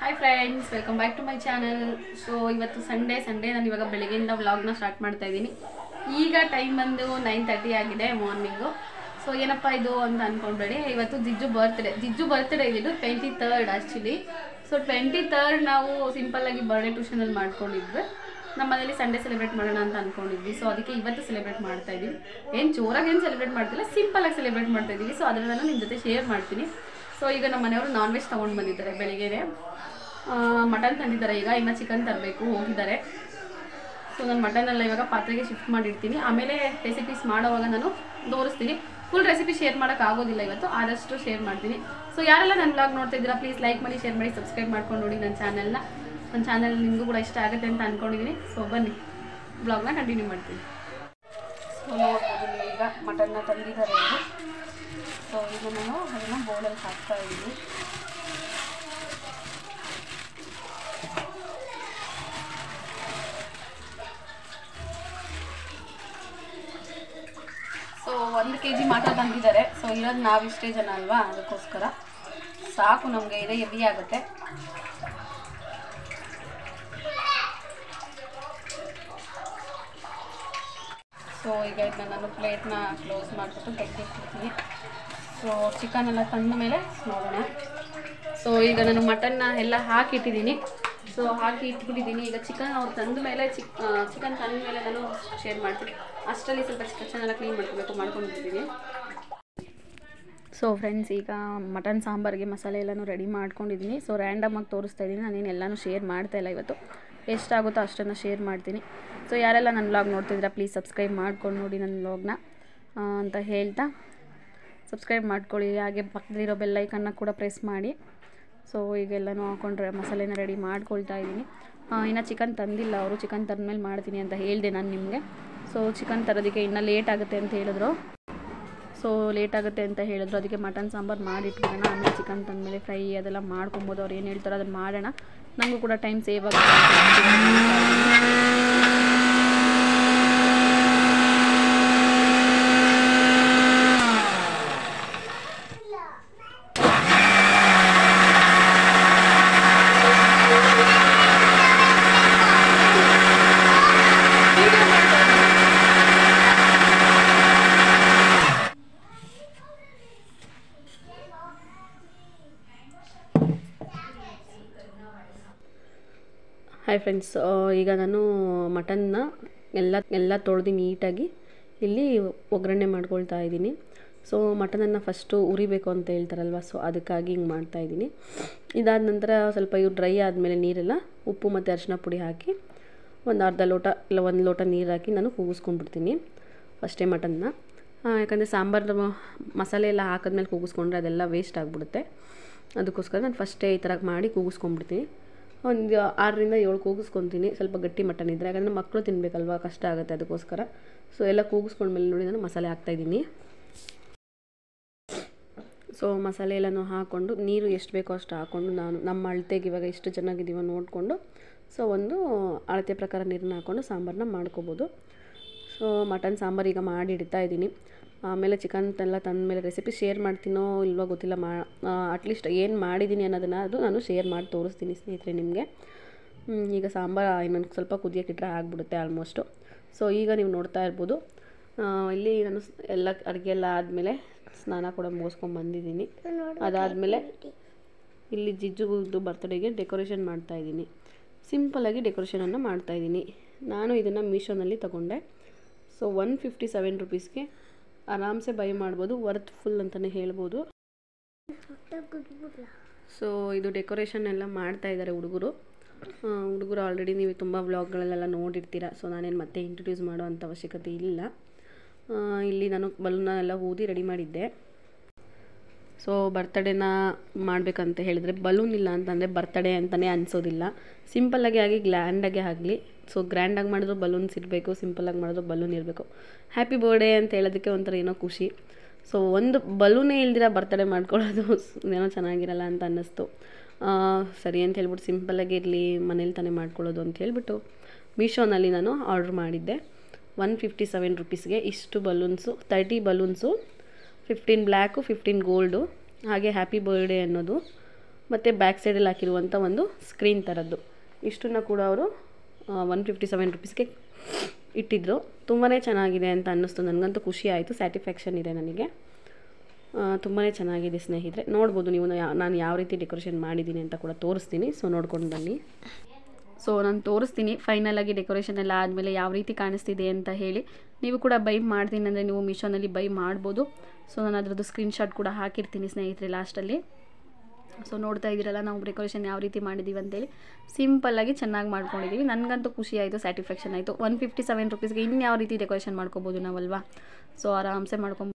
hi friends welcome back to my channel so ಇವತ್ತು Sunday Sunday ನಾನು ಇವಾಗ ಬೆಳಗ್ಗೆಯಿಂದ ವ್ಲಾಗ್ನ ಸ್ಟಾರ್ಟ್ ಮಾಡ್ತಾ ಇದ್ದೀನಿ ಈಗ ಟೈಮ್ ಬಂದು ನೈನ್ ತರ್ಟಿ ಆಗಿದೆ ಮಾರ್ನಿಂಗು ಸೊ ಏನಪ್ಪ ಇದು ಅಂತ ಅಂದ್ಕೊಂಡ್ಬೇಡಿ ಇವತ್ತು ಜಿಜ್ಜು ಬರ್ತ್ಡೇ ಜಿಜ್ಜು ಬರ್ತ್ಡೇ ಇದ್ದು twenty third actually so twenty third ನಾವು ಸಿಂಪಲ್ಲಾಗಿ ಬರ್ಡೇ ಟ್ಯೂಷನಲ್ಲಿ ಮಾಡ್ಕೊಂಡಿದ್ವಿ ನಮ್ಮ ಮನೇಲಿ ಸಂಡೇ ಸೆಲೆಬ್ರೇಟ್ ಮಾಡೋಣ ಅಂತ ಅಂದ್ಕೊಂಡಿದ್ವಿ ಸೊ ಅದಕ್ಕೆ ಇವತ್ತು ಸೆಲೆಬ್ರೇಟ್ ಮಾಡ್ತಾ ಇದ್ದೀವಿ ಏನು ಜೋರಾಗಿ ಏನು ಸೆಲೆಬ್ರೇಟ್ ಮಾಡ್ತಿಲ್ಲ ಸಿಂಪಲಾಗಿ ಸೆಲೆಬ್ರೇಟ್ ಮಾಡ್ತಾ ಇದ್ದೀವಿ ಸೊ ಅದನ್ನು ನಾನು ನಿಮ್ಮ ಜೊತೆ ಶೇರ್ ಮಾಡ್ತೀನಿ ಸೊ ಈಗ ನಮ್ಮ ಮನೆಯವರು ನಾನ್ ವೆಜ್ ತೊಗೊಂಡು ಬಂದಿದ್ದಾರೆ ಬೆಳಿಗ್ಗೆನೆ ಮಟನ್ ತಂದಿದ್ದಾರೆ ಈಗ ಇನ್ನು ಚಿಕನ್ ತರಬೇಕು ಹೋಗಿದ್ದಾರೆ ಸೊ ನಾನು ಮಟನೆಲ್ಲ ಇವಾಗ ಪಾತ್ರೆಗೆ ಶಿಫ್ಟ್ ಮಾಡಿರ್ತೀನಿ ಆಮೇಲೆ ರೆಸಿಪೀಸ್ ಮಾಡೋವಾಗ ನಾನು ತೋರಿಸ್ತೀನಿ ಫುಲ್ ರೆಸಿಪಿ ಶೇರ್ ಮಾಡೋಕ್ಕಾಗೋದಿಲ್ಲ ಇವತ್ತು ಆದಷ್ಟು ಶೇರ್ ಮಾಡ್ತೀನಿ ಸೊ ಯಾರೆಲ್ಲ ನನ್ನ ಬ್ಲಾಗ್ ನೋಡ್ತಾ ಇದ್ದೀರಾ ಪ್ಲೀಸ್ ಲೈಕ್ ಮಾಡಿ ಶೇರ್ ಮಾಡಿ ಸಬ್ಸ್ಕ್ರೈಬ್ ಮಾಡ್ಕೊಂಡು ನೋಡಿ ನನ್ನ ಚಾನಲ್ನ ನನ್ನ ಚಾನಲ್ ನಿಮಗೂ ಕೂಡ ಇಷ್ಟ ಆಗುತ್ತೆ ಅಂತ ಅಂದ್ಕೊಂಡಿದ್ದೀನಿ ಸೊ ಬನ್ನಿ ಬ್ಲಾಗ್ನ ಕಂಟಿನ್ಯೂ ಮಾಡ್ತೀನಿ ಸೊ ನೋಡ್ಬೋದು ನೀವು ಈಗ ಮಟನ್ನ ತಂದಿದ್ದಾರೆ ಅವರು ಸೊ ಈಗ ನಾನು ಅದನ್ನು ಬೌಲಲ್ಲಿ ಹಾಕ್ತಾ ಇದ್ದೀನಿ ಸೊ ಒಂದು ಕೆ ಜಿ ಮಾತ್ರ ತಂದಿದ್ದಾರೆ ಸೊ ಇರೋದು ನಾವು ಇಷ್ಟೇ ಜನ ಅಲ್ವಾ ಅದಕ್ಕೋಸ್ಕರ ಸಾಕು ನಮಗೆ ಇದೆ ಹೆವಿ ಆಗುತ್ತೆ ಸೊ ಈಗ ಇದನ್ನ ನಾನು ಪ್ಲೇಟ್ನ ಕ್ಲೋಸ್ ಮಾಡಿಬಿಟ್ಟು ತೆಗೆದಿಟ್ಟಿರ್ತೀನಿ ಸೊ ಚಿಕನ್ ಎಲ್ಲ ತಂದ ಮೇಲೆ ನೋಡೋಣ ಸೊ ಈಗ ನಾನು ಮಟನ್ನ ಎಲ್ಲ ಹಾಕಿಟ್ಟಿದ್ದೀನಿ ಸೊ ಹಾಕಿ ಇಟ್ಬಿಟ್ಟಿದ್ದೀನಿ ಈಗ ಚಿಕನ್ ಅವ್ರು ತಂದ ಮೇಲೆ ಚಿಕ್ ಚಿಕನ್ ತಂದ ಮೇಲೆ ನಾನು ಶೇರ್ ಮಾಡ್ತೀನಿ ಅಷ್ಟರಲ್ಲಿ ಸ್ವಲ್ಪ ಚಿಕನ್ ಎಲ್ಲ ಕ್ಲೀನ್ ಮಾಡ್ಕೋಬೇಕು ಮಾಡ್ಕೊಂಡಿದ್ದೀನಿ ಸೊ ಫ್ರೆಂಡ್ಸ್ ಈಗ ಮಟನ್ ಸಾಂಬಾರಿಗೆ ಮಸಾಲೆ ಎಲ್ಲನೂ ರೆಡಿ ಮಾಡ್ಕೊಂಡಿದ್ದೀನಿ ಸೊ ರ್ಯಾಂಡಮಾಗಿ ತೋರಿಸ್ತಾ ಇದ್ದೀನಿ ನಾನೇನು ಎಲ್ಲನೂ ಶೇರ್ ಮಾಡ್ತಾ ಇಲ್ಲ ಇವತ್ತು ಎಷ್ಟಾಗುತ್ತೋ ಅಷ್ಟನ್ನು ಶೇರ್ ಮಾಡ್ತೀನಿ ಸೊ ಯಾರೆಲ್ಲ ನನ್ನ ವ್ಲಾಗ್ ನೋಡ್ತಿದ್ದೀರಾ ಪ್ಲೀಸ್ ಸಬ್ಸ್ಕ್ರೈಬ್ ಮಾಡ್ಕೊಂಡು ನೋಡಿ ನನ್ನ ವ್ಲಾಗ್ನ ಅಂತ ಹೇಳ್ತಾ ಸಬ್ಸ್ಕ್ರೈಬ್ ಮಾಡ್ಕೊಳ್ಳಿ ಹಾಗೆ ಪಕ್ಕದಲ್ಲಿರೋ ಬೆಲ್ಲೈಕನ್ನ ಕೂಡ ಪ್ರೆಸ್ ಮಾಡಿ ಸೊ ಈಗೆಲ್ಲನೂ ಹಾಕೊಂಡ್ರೆ ಮಸಾಲೆನ ರೆಡಿ ಮಾಡ್ಕೊಳ್ತಾ ಇದ್ದೀನಿ ಇನ್ನು ಚಿಕನ್ ತಂದಿಲ್ಲ ಅವರು ಚಿಕನ್ ತಂದಮೇಲೆ ಮಾಡ್ತೀನಿ ಅಂತ ಹೇಳಿದೆ ನಾನು ನಿಮಗೆ ಸೊ ಚಿಕನ್ ತರೋದಕ್ಕೆ ಇನ್ನೂ ಲೇಟ್ ಆಗುತ್ತೆ ಅಂತ ಹೇಳಿದ್ರು ಸೊ ಲೇಟ್ ಆಗುತ್ತೆ ಅಂತ ಹೇಳಿದ್ರು ಅದಕ್ಕೆ ಮಟನ್ ಸಾಂಬಾರು ಮಾಡಿಟ್ಬಿಡೋಣ ಆಮೇಲೆ ಚಿಕನ್ ತಂದಮೇಲೆ ಫ್ರೈ ಅದೆಲ್ಲ ಮಾಡ್ಕೊಬೋದು ಅವ್ರು ಏನು ಹೇಳ್ತಾರೋ ಅದನ್ನು ಮಾಡೋಣ ನನಗೂ ಕೂಡ ಟೈಮ್ ಸೇವ್ ಆಗುತ್ತೆ ಹಾಯ್ ಫ್ರೆಂಡ್ಸ್ ಈಗ ನಾನು ಮಟನ್ನ ಎಲ್ಲ ಎಲ್ಲ ತೊಳೆದು ನೀಟಾಗಿ ಇಲ್ಲಿ ಒಗ್ಗರಣೆ ಮಾಡ್ಕೊಳ್ತಾ ಇದ್ದೀನಿ ಸೊ ಮಟನನ್ನು ಫಸ್ಟು ಉರಿಬೇಕು ಅಂತ ಹೇಳ್ತಾರಲ್ವ ಸೊ ಅದಕ್ಕಾಗಿ ಹಿಂಗೆ ಮಾಡ್ತಾಯಿದ್ದೀನಿ ಇದಾದ ನಂತರ ಸ್ವಲ್ಪ ಇವು ಡ್ರೈ ಆದಮೇಲೆ ನೀರೆಲ್ಲ ಉಪ್ಪು ಮತ್ತು ಅರಿಶಿನ ಪುಡಿ ಹಾಕಿ ಒಂದು ಅರ್ಧ ಲೋಟ ಇಲ್ಲ ಒಂದು ಲೋಟ ನೀರು ಹಾಕಿ ನಾನು ಕೂಗಿಸ್ಕೊಂಡ್ಬಿಡ್ತೀನಿ ಫಸ್ಟೇ ಮಟನ್ನ ಯಾಕಂದರೆ ಸಾಂಬಾರು ಮಸಾಲೆ ಎಲ್ಲ ಹಾಕಿದ್ಮೇಲೆ ಕೂಗಿಸ್ಕೊಂಡ್ರೆ ಅದೆಲ್ಲ ವೇಸ್ಟ್ ಆಗಿಬಿಡುತ್ತೆ ಅದಕ್ಕೋಸ್ಕರ ನಾನು ಫಸ್ಟೇ ಈ ಥರ ಮಾಡಿ ಕೂಗಿಸ್ಕೊಂಡ್ಬಿಡ್ತೀನಿ ಒಂದು ಆರರಿಂದ ಏಳು ಕೂಗಿಸ್ಕೊತೀನಿ ಸ್ವಲ್ಪ ಗಟ್ಟಿ ಮಟನ್ ಇದ್ದರೆ ಯಾಕಂದರೆ ಮಕ್ಕಳು ತಿನ್ನಬೇಕಲ್ವ ಕಷ್ಟ ಆಗುತ್ತೆ ಅದಕ್ಕೋಸ್ಕರ ಸೊ ಎಲ್ಲ ಕೂಗಿಸ್ಕೊಂಡ್ಮೇಲೆ ನೋಡಿ ನಾನು ಮಸಾಲೆ ಹಾಕ್ತಾಯಿದ್ದೀನಿ ಸೊ ಮಸಾಲೆ ಎಲ್ಲನೂ ಹಾಕ್ಕೊಂಡು ನೀರು ಎಷ್ಟು ಬೇಕೋ ಅಷ್ಟು ಹಾಕ್ಕೊಂಡು ನಾನು ನಮ್ಮ ಅಳತೆಗೆ ಇವಾಗ ಎಷ್ಟು ಚೆನ್ನಾಗಿದ್ದೀವೋ ನೋಡಿಕೊಂಡು ಸೊ ಒಂದು ಅಳತೆ ಪ್ರಕಾರ ನೀರನ್ನ ಹಾಕ್ಕೊಂಡು ಸಾಂಬಾರನ್ನ ಮಾಡ್ಕೋಬೋದು ಸೊ ಮಟನ್ ಸಾಂಬಾರು ಈಗ ಮಾಡಿ ಇಡ್ತಾ ಇದ್ದೀನಿ ಆಮೇಲೆ ಚಿಕನ್ ಎಲ್ಲ ತಂದಮೇಲೆ ರೆಸಿಪಿ ಶೇರ್ ಮಾಡ್ತೀನೋ ಇಲ್ವೋ ಗೊತ್ತಿಲ್ಲ ಮಾ ಅಟ್ಲೀಸ್ಟ್ ಏನು ಮಾಡಿದ್ದೀನಿ ಅನ್ನೋದನ್ನು ಅದು ನಾನು ಶೇರ್ ಮಾಡಿ ತೋರಿಸ್ತೀನಿ ಸ್ನೇಹಿತರೆ ನಿಮಗೆ ಈಗ ಸಾಂಬಾರು ಇನ್ನೊಂದು ಸ್ವಲ್ಪ ಕುದಿಯೋಕ್ಕಿಟ್ರೆ ಆಗಿಬಿಡುತ್ತೆ ಆಲ್ಮೋಸ್ಟು ಸೊ ಈಗ ನೀವು ನೋಡ್ತಾ ಇರ್ಬೋದು ಇಲ್ಲಿ ನಾನು ಎಲ್ಲ ಅಡುಗೆ ಎಲ್ಲ ಆದಮೇಲೆ ಸ್ನಾನ ಕೂಡ ಮುಗಿಸ್ಕೊಂಡು ಬಂದಿದ್ದೀನಿ ಅದಾದಮೇಲೆ ಇಲ್ಲಿ ಜಿಜ್ಜುದು ಬರ್ತ್ಡೇಗೆ ಡೆಕೋರೇಷನ್ ಮಾಡ್ತಾಯಿದ್ದೀನಿ ಸಿಂಪಲಾಗಿ ಡೆಕೋರೇಷನನ್ನು ಮಾಡ್ತಾಯಿದ್ದೀನಿ ನಾನು ಇದನ್ನು ಮೀಶೋನಲ್ಲಿ ತೊಗೊಂಡೆ ಸೊ ಒನ್ ಫಿಫ್ಟಿ ಸೆವೆನ್ ರುಪೀಸ್ಗೆ ಆರಾಮ್ಸೆ ಬೈ ಮಾಡ್ಬೋದು ವರ್ತ್ ಫುಲ್ ಅಂತಲೇ ಹೇಳ್ಬೋದು ಸೊ ಇದು ಡೆಕೋರೇಷನ್ ಎಲ್ಲ ಮಾಡ್ತಾ ಇದ್ದಾರೆ ಹುಡುಗರು ಹುಡುಗರು ಆಲ್ರೆಡಿ ನೀವು ತುಂಬ ವ್ಲಾಗ್ಗಳಲ್ಲೆಲ್ಲ ನೋಡಿರ್ತೀರ ಸೊ ನಾನೇನು ಮತ್ತೆ ಇಂಟ್ರೊಡ್ಯೂಸ್ ಮಾಡೋ ಅಂಥ ಅವಶ್ಯಕತೆ ಇಲ್ಲ ಇಲ್ಲಿ ನಾನು ಬಲೂನೆಲ್ಲ ಊದಿ ರೆಡಿ ಮಾಡಿದ್ದೆ ಸೊ ಬರ್ತಡೇನ ಮಾಡಬೇಕಂತ ಹೇಳಿದರೆ ಬಲೂನ್ ಇಲ್ಲ ಅಂತಂದರೆ ಬರ್ತಡೇ ಅಂತಲೇ ಅನಿಸೋದಿಲ್ಲ ಸಿಂಪಲ್ಲಾಗಿ ಆಗಿ ಗ್ರ್ಯಾಂಡಾಗಿ ಆಗಲಿ ಸೊ ಗ್ರ್ಯಾಂಡಾಗಿ ಮಾಡಿದ್ರು ಬಲೂನ್ಸ್ ಇರಬೇಕು ಸಿಂಪಲ್ಲಾಗಿ ಮಾಡಿದ್ರು ಬಲೂನ್ ಇರಬೇಕು ಹ್ಯಾಪಿ ಬರ್ಡೇ ಅಂತ ಹೇಳೋದಕ್ಕೆ ಒಂಥರ ಏನೋ ಖುಷಿ ಸೊ ಒಂದು ಬಲೂನೇ ಇಲ್ದಿರ ಬರ್ತಡೇ ಮಾಡ್ಕೊಳ್ಳೋದು ಏನೋ ಚೆನ್ನಾಗಿರಲ್ಲ ಅಂತ ಅನ್ನಿಸ್ತು ಸರಿ ಅಂತ ಹೇಳ್ಬಿಟ್ಟು ಸಿಂಪಲ್ಲಾಗಿ ಇರಲಿ ಮನೇಲಿ ತಾನೇ ಮಾಡ್ಕೊಳ್ಳೋದು ಅಂತ ಹೇಳ್ಬಿಟ್ಟು ಮೀಶೋನಲ್ಲಿ ನಾನು ಆರ್ಡ್ರ್ ಮಾಡಿದ್ದೆ ಒನ್ ಫಿಫ್ಟಿ ಸೆವೆನ್ ರುಪೀಸ್ಗೆ ಇಷ್ಟು balloons thirty balloons fifteen black fifteen gold ಹಾಗೆ ಹ್ಯಾಪಿ ಬರ್ಡೇ ಅನ್ನೋದು ಮತ್ತು ಬ್ಯಾಕ್ ಸೈಡಲ್ಲಿ ಹಾಕಿರುವಂಥ ಒಂದು ಸ್ಕ್ರೀನ್ ಥರದ್ದು ಇಷ್ಟನ್ನು ಕೂಡ ಅವರು ಒನ್ ಫಿಫ್ಟಿ ಸೆವೆನ್ ರುಪೀಸ್ಗೆ ಇಟ್ಟಿದ್ದರು ತುಂಬಾ ಚೆನ್ನಾಗಿದೆ ಅಂತ ಅನ್ನಿಸ್ತು ನನಗಂತೂ ಖುಷಿ ಆಯಿತು ಸ್ಯಾಟಿಸ್ಫ್ಯಾಕ್ಷನ್ ಇದೆ ನನಗೆ ತುಂಬಾ ಚೆನ್ನಾಗಿದೆ ಸ್ನೇಹಿತರೆ ನೋಡ್ಬೋದು ನೀವು ನಾ- ನಾನು ಯಾವ ರೀತಿ ಡೆಕೋರೇಷನ್ ಮಾಡಿದ್ದೀನಿ ಅಂತ ಕೂಡ ತೋರಿಸ್ತೀನಿ ಸೊ ನೋಡ್ಕೊಂಡು ಬನ್ನಿ ಸೊ ನಾನು ತೋರಿಸ್ತೀನಿ ಫೈನಲಾಗಿ ಡೆಕೋರೇಷನ್ ಎಲ್ಲ ಆದಮೇಲೆ ಯಾವ ರೀತಿ ಕಾಣಿಸ್ತಿದೆ ಅಂತ ಹೇಳಿ ನೀವು ಕೂಡ ಬೈ ಮಾಡ್ತೀನಿ ಅಂದರೆ ನೀವು ಮೀಶೋನಲ್ಲಿ ಬೈ ಮಾಡ್ಬೋದು ಸೊ ನಾನು ಅದರದ್ದು ಸ್ಕ್ರೀನ್ಶಾಟ್ ಕೂಡ ಹಾಕಿರ್ತೀನಿ ಸ್ನೇಹಿತರೆ ಲಾಸ್ಟಲ್ಲಿ ಸೊ ನೋಡ್ತಾ ಇದ್ದೀರಲ್ಲ ನಾವು ಡೆಕೋರೇಷನ್ ಯಾವ ರೀತಿ ಮಾಡಿದ್ದೀವಿ ಅಂತೇಳಿ ಸಿಂಪಲ್ಲಾಗಿ ಚೆನ್ನಾಗಿ ಮಾಡ್ಕೊಂಡಿದ್ದೀವಿ ನನಗಂತೂ ಖುಷಿ ಆಯಿತು ಸ್ಯಾಟಿಸ್ಫ್ಯಾಕ್ಷನ್ ಆಯಿತು ಒನ್ ಫಿಫ್ಟಿ ಸೆವೆನ್ ರುಪೀಸ್ಗೆ ಇನ್ಯಾವ ರೀತಿ ಡೆಕೋರೇಷನ್ ಮಾಡ್ಕೋಬೋದು ನಾವಲ್ವಾ ಸೊ ಆರಾಮ್ಸೆ ಮಾಡ್ಕೊಂಡು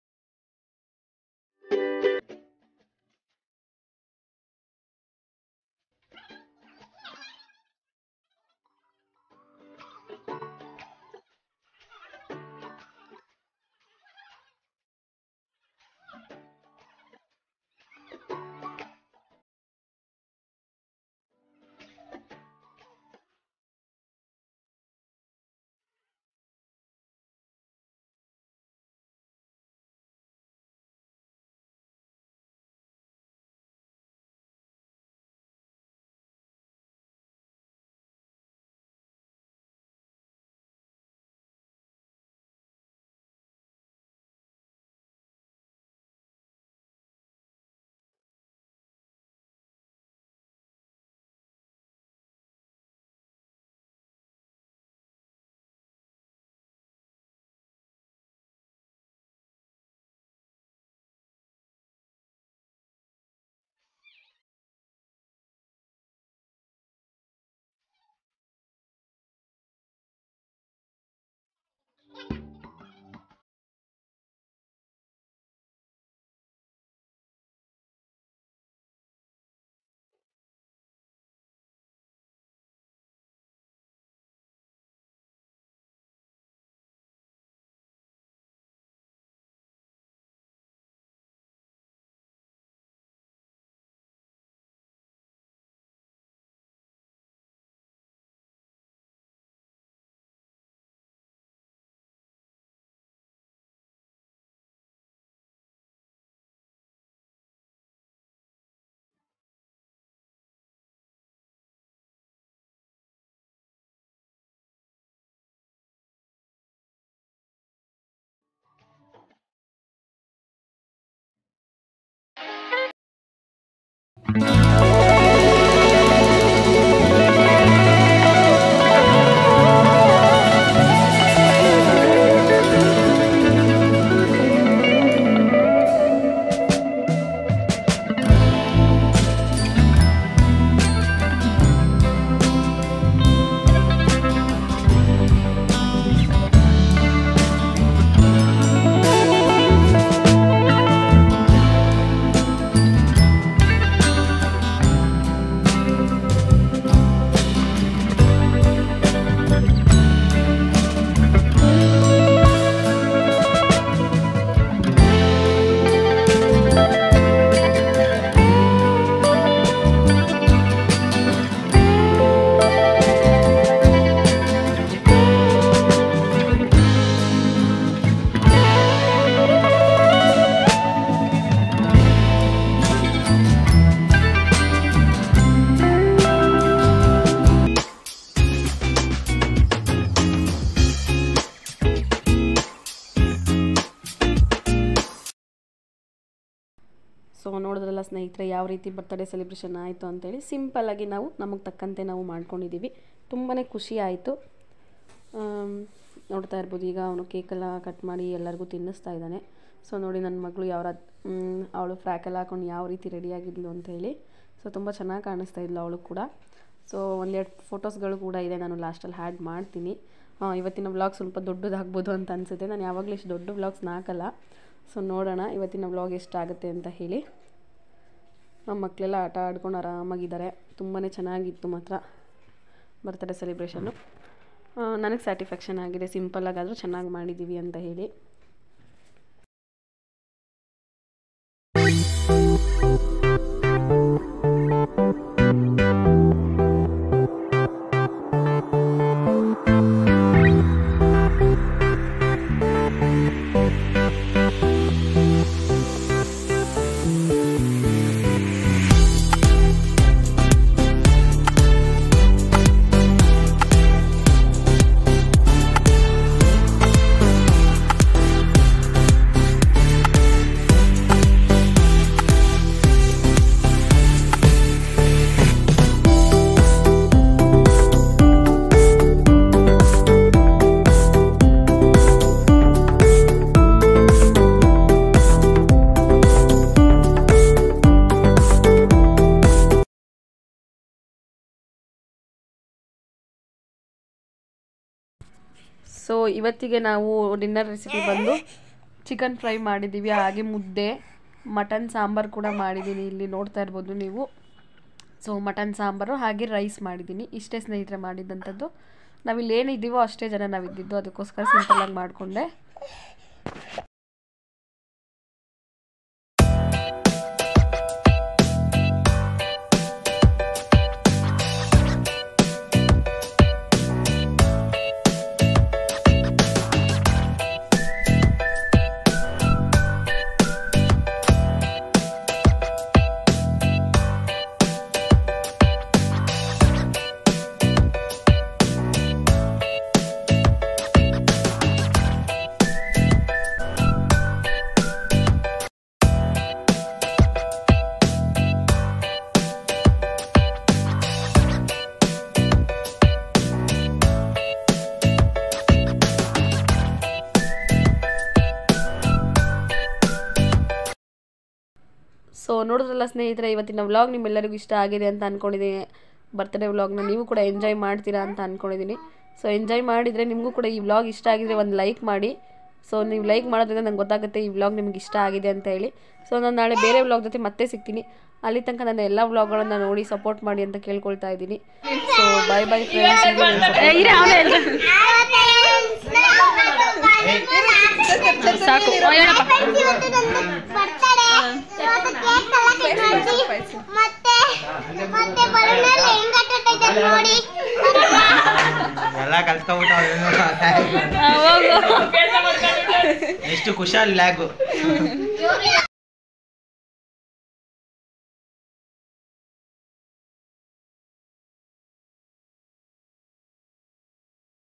ಸೊ ನೋಡಿದ್ರಲ್ಲ ಸ್ನೇಹಿತರೆ ಯಾವ ರೀತಿ ಬರ್ತಡೇ ಸೆಲೆಬ್ರೇಷನ್ ಆಯಿತು ಅಂತೇಳಿ ಸಿಂಪಲ್ಲಾಗಿ ನಾವು ನಮಗೆ ತಕ್ಕಂತೆ ನಾವು ಮಾಡ್ಕೊಂಡಿದ್ದೀವಿ ತುಂಬಾ ಖುಷಿ ಆಯಿತು ನೋಡ್ತಾ ಇರ್ಬೋದು ಈಗ ಅವನು ಕೇಕೆಲ್ಲ ಕಟ್ ಮಾಡಿ ಎಲ್ಲರಿಗೂ ತಿನ್ನಿಸ್ತಾ ಇದ್ದಾನೆ ಸೊ ನೋಡಿ ನನ್ನ ಮಗಳು ಯಾವ ಅವಳು ಫ್ರ್ಯಾಕೆಲ್ಲ ಹಾಕೊಂಡು ಯಾವ ರೀತಿ ರೆಡಿಯಾಗಿದ್ಲು ಅಂತ ಹೇಳಿ ಸೊ ತುಂಬ ಚೆನ್ನಾಗಿ ಕಾಣಿಸ್ತಾ ಇದ್ಲು ಅವಳು ಕೂಡ ಸೊ ಒಂದೆರಡು ಫೋಟೋಸ್ಗಳು ಕೂಡ ಇದೆ ನಾನು ಲಾಸ್ಟಲ್ಲಿ ಹ್ಯಾಡ್ ಮಾಡ್ತೀನಿ ಆ, ಇವತ್ತಿನ ವ್ಲಾಗ್ ಸ್ವಲ್ಪ ದೊಡ್ಡದಾಗ್ಬೋದು ಅಂತ ಅನಿಸುತ್ತೆ ನಾನು ಯಾವಾಗಲೂ ಇಷ್ಟು ದೊಡ್ಡ ವ್ಲಾಗ್ಸ್ನ ಹಾಕಲ್ಲ ಸೊ ನೋಡೋಣ ಇವತ್ತಿನ ವ್ಲಾಗ್ ಎಷ್ಟಾಗುತ್ತೆ ಅಂತ ಹೇಳಿ ನಮ್ಮ ಮಕ್ಕಳೆಲ್ಲ ಆಟ ಆಡ್ಕೊಂಡು ಆರಾಮಾಗಿದ್ದಾರೆ ತುಂಬಾ ಚೆನ್ನಾಗಿತ್ತು ಮಾತ್ರ ಬರ್ತ್ಡೇ ಸೆಲೆಬ್ರೇಷನ್ನು ನನಗೆ ಸ್ಯಾಟಿಸ್ಫ್ಯಾಕ್ಷನ್ ಆಗಿದೆ ಸಿಂಪಲ್ಲಾಗಾದರೂ ಚೆನ್ನಾಗಿ ಮಾಡಿದ್ದೀವಿ ಅಂತ ಹೇಳಿ ಸೊ ಇವತ್ತಿಗೆ ನಾವು ಡಿನ್ನರ್ ರೆಸಿಪಿ ಬಂದು ಚಿಕನ್ ಫ್ರೈ ಮಾಡಿದ್ದೀವಿ ಹಾಗೆ ಮುದ್ದೆ ಮಟನ್ ಸಾಂಬಾರು ಕೂಡ ಮಾಡಿದ್ದೀನಿ ಇಲ್ಲಿ ನೋಡ್ತಾ ಇರ್ಬೋದು ನೀವು ಸೊ ಮಟನ್ ಸಾಂಬಾರು ಹಾಗೆ ರೈಸ್ ಮಾಡಿದ್ದೀನಿ ಇಷ್ಟೇ ಸ್ನೇಹಿತರೆ ಮಾಡಿದ್ದಂಥದ್ದು ನಾವಿಲ್ಲಿ ಏನಿದ್ದೀವೋ ಅಷ್ಟೇ ಜನ ನಾವಿದ್ದಿದ್ದು ಅದಕ್ಕೋಸ್ಕರ ಸಿಂಪಲಾಗಿ ಮಾಡಿಕೊಂಡೆ ಸೊ ನೋಡಿದ್ರಲ್ಲ ಸ್ನೇಹಿತರೆ ಇವತ್ತಿನ ವ್ಲಾಗ್ ನಿಮ್ಮೆಲ್ಲರಿಗೂ ಇಷ್ಟ ಆಗಿದೆ ಅಂತ ಅಂದ್ಕೊಂಡಿದ್ದೀನಿ ಬರ್ತ್ಡೇ ವ್ಲಾಗ್ನ ನೀವು ಕೂಡ ಎಂಜಾಯ್ ಮಾಡ್ತೀರಾ ಅಂತ ಅಂದ್ಕೊಂಡಿದ್ದೀನಿ ಸೊ ಎಂಜಾಯ್ ಮಾಡಿದರೆ ನಿಮಗೂ ಕೂಡ ಈ ವ್ಲಾಗ್ ಇಷ್ಟ ಆಗಿದ್ರೆ ಒಂದು ಲೈಕ್ ಮಾಡಿ ಸೊ ನೀವು ಲೈಕ್ ಮಾಡೋದ್ರಿಂದ ನಂಗೆ ಗೊತ್ತಾಗುತ್ತೆ ಈ ವ್ಲಾಗ್ ನಿಮ್ಗೆ ಇಷ್ಟ ಆಗಿದೆ ಅಂತ ಹೇಳಿ ಸೊ ನಾನು ನಾಳೆ ಬೇರೆ ವ್ಲಾಗ್ ಜೊತೆ ಮತ್ತೆ ಸಿಗ್ತೀನಿ ಅಲ್ಲಿ ತನಕ ನನ್ನ ಎಲ್ಲ ವ್ಲಾಗ್ಗಳನ್ನು ನೋಡಿ ಸಪೋರ್ಟ್ ಮಾಡಿ ಅಂತ ಕೇಳ್ಕೊಳ್ತಾ ಇದ್ದೀನಿ ಸೊ ಬಾಯ್ ಬಾಯ್ ಫ್ರೆಂಡ್ಸ್ ಸಾಕು ಹೇಳಪ್ಪ ಮತ್ತೆ ಮತ್ತೆ ಬರೋಣಲ್ಲ ಹೆಂಗ್ ಆಟಾಡ್ತಾ ಇದ್ದಾರೆ ನೋಡಿ ಎಲ್ಲ ಕಲ್ತ್ಕೊಂಡ್ಬಿಟ್ಟು ಹೋಗು ಎಷ್ಟು ಖುಷಿಯಾಗಿ ಲ್ಯಾಗು ಇವ್ರು